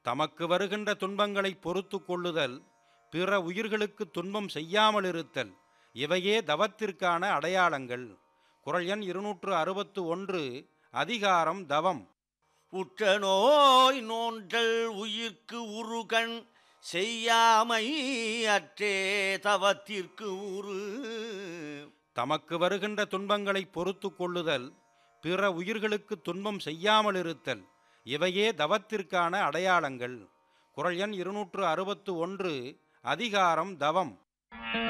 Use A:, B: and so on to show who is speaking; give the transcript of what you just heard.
A: தமக்கு வருகின்ற துன்பங்களை பொறுத்து கொள்ளுதல் பிற உயிர்களுக்கு துன்பம் செய்யாமல் இருத்தல் இவையே தவத்திற்கான அடையாளங்கள் குரல் எண் இருநூற்று அறுபத்து ஒன்று அதிகாரம் தவம்
B: உற்ற நோய் நோன்றல் உயிர்க்கு உருகண் செய்யாமை அற்றே தவத்திற்கு உரு
A: தமக்கு வருகின்ற துன்பங்களை பொறுத்து கொள்ளுதல் பிற உயிர்களுக்கு துன்பம் செய்யாமல் இருத்தல் இவையே தவத்திற்கான அடையாளங்கள் குரல் எண் இருநூற்று அறுபத்து ஒன்று அதிகாரம் தவம்